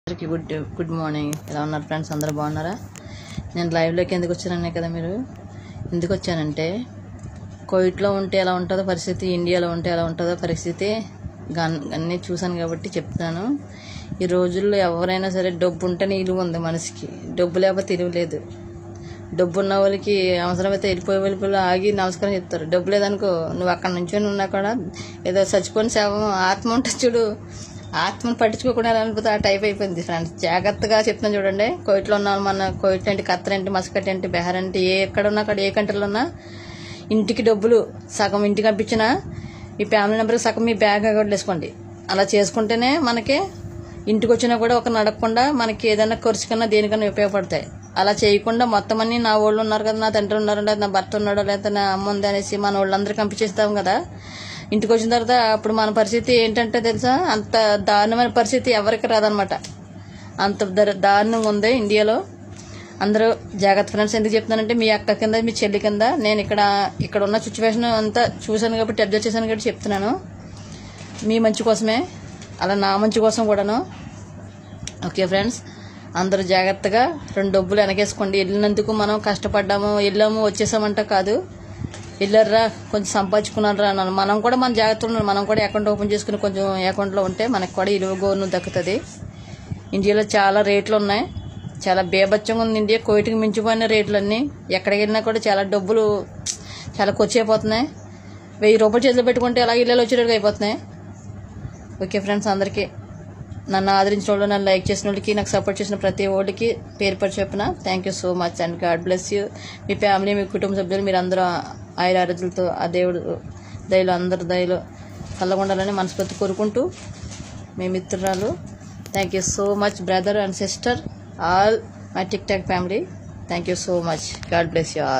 అందరికీ good good morning ఎలా ఉన్నారు ఫ్రెండ్స్ అందరూ బాగున్నారా నేను లైవ్లోకి ఎందుకు వచ్చాననే కదా మీరు ఎందుకు వచ్చానంటే కోవిడ్లో ఉంటే ఎలా ఉంటుందో పరిస్థితి ఇండియాలో ఉంటే ఎలా ఉంటుందో పరిస్థితి గన్ అన్నీ చూశాను కాబట్టి చెప్తున్నాను ఈ రోజుల్లో ఎవరైనా సరే డబ్బు ఉంటేనే ఇలువ ఉంది మనిషికి డబ్బు లేకపోతే ఇలువ లేదు డబ్బు ఉన్న వాళ్ళకి అవసరమైతే వెళ్ళిపోయే వెళ్ళిపోయి ఆగి నమస్కారం చెప్తారు డబ్బు లేదనుకో నువ్వు అక్కడ నుంచొని ఉన్నా కూడా ఏదో చచ్చిపోయిన శవం ఆత్మ ఉంటుంది చూడు ఆత్మను పట్టించుకోకుండా ఎలా అనిపోతే ఆ టైప్ అయిపోయింది ఫ్రెండ్స్ జాగ్రత్తగా చెప్తున్నాను చూడండి కోవిట్లో ఉన్న వాళ్ళు మన కోవిట్ ఏంటి కత్తర్ ఏంటి మస్కట్ ఏంటి బెహర్ ఏంటి ఏ ఎక్కడ ఉన్నా అక్కడ ఏ కంట్రీలో ఉన్నా ఇంటికి డబ్బులు సగం ఇంటికి పంపించినా మీ ఫ్యామిలీ నెంబర్కి సగం మీ బ్యాగ్ అకౌంట్ వేసుకోండి అలా చేసుకుంటేనే మనకి ఇంటికి వచ్చినా కూడా ఒక నడకుండా మనకి ఏదైనా ఖర్చు కన్నా దేనికన్నా ఉపయోగపడతాయి అలా చేయకుండా మొత్తం అన్ని నా వాళ్ళు ఉన్నారు కదా నా తండ్రి ఉన్నారు లేదా నా భర్త ఉన్నాడో లేదా నా అమ్మ ఉంది అనేసి మన వాళ్ళందరూ పంపించేస్తాం కదా ఇంటికి వచ్చిన తర్వాత అప్పుడు మన పరిస్థితి ఏంటంటే తెలుసా అంత దారుణమైన పరిస్థితి ఎవరికి రాదనమాట అంత దర- దారుణంగా ఉంది ఇండియాలో అందరూ జాగ్రత్త ఫ్రెండ్స్ ఎందుకు చెప్తున్నానంటే మీ అక్క కింద మీ చెల్లి కింద నేను ఇక్కడ ఇక్కడ ఉన్న సిచ్యువేషన్ అంతా చూశాను కాబట్టి అబ్జర్వ్ చేశాను కాబట్టి చెప్తున్నాను మీ మంచి కోసమే అలా నా మంచి కోసం కూడాను ఓకే ఫ్రెండ్స్ అందరూ జాగ్రత్తగా రెండు డబ్బులు వెనకేసుకోండి వెళ్ళినందుకు మనం కష్టపడ్డాము వెళ్ళాము వచ్చేసామంట కాదు వెళ్ళారా కొంచెం సంపాదించుకున్నారా అన్నాను మనం కూడా మన జాగ్రత్తలు ఉన్నాం మనం కూడా అకౌంట్ ఓపెన్ చేసుకుని కొంచెం అకౌంట్లో ఉంటే మనకు కూడా ఇలువ గోను దక్కుతుంది ఇండియాలో చాలా రేట్లు ఉన్నాయి చాలా బేభత్సంగా ఉంది ఇండియా కోవిడ్కి మించిపోయిన రేట్లు అన్నీ ఎక్కడికి వెళ్ళినా కూడా చాలా డబ్బులు చాలా ఖర్చు అయిపోతున్నాయి వెయ్యి రూపాయలు చేతిలో పెట్టుకుంటే అలా ఇళ్ళలో వచ్చేటట్టుగా అయిపోతున్నాయి ఓకే ఫ్రెండ్స్ అందరికీ నన్ను ఆదరించిన వాళ్ళు నన్ను లైక్ చేసిన వాళ్ళకి నాకు సపోర్ట్ చేసిన ప్రతి ఒక్కరికి పేరు పేరు చెప్పిన thank you so much and God bless you మీ ఫ్యామిలీ మీ కుటుంబ సభ్యులు మీరు అందరూ ఆయుర ఆరోగ్యాలతో ఆ దేవుడు దయలో అందరి దయలో చల్లగా ఉండాలని మనస్ఫూర్తి కోరుకుంటూ మీ మిత్రురాలు thank you so much brother and sister all my TikTok family thank you so much God bless you all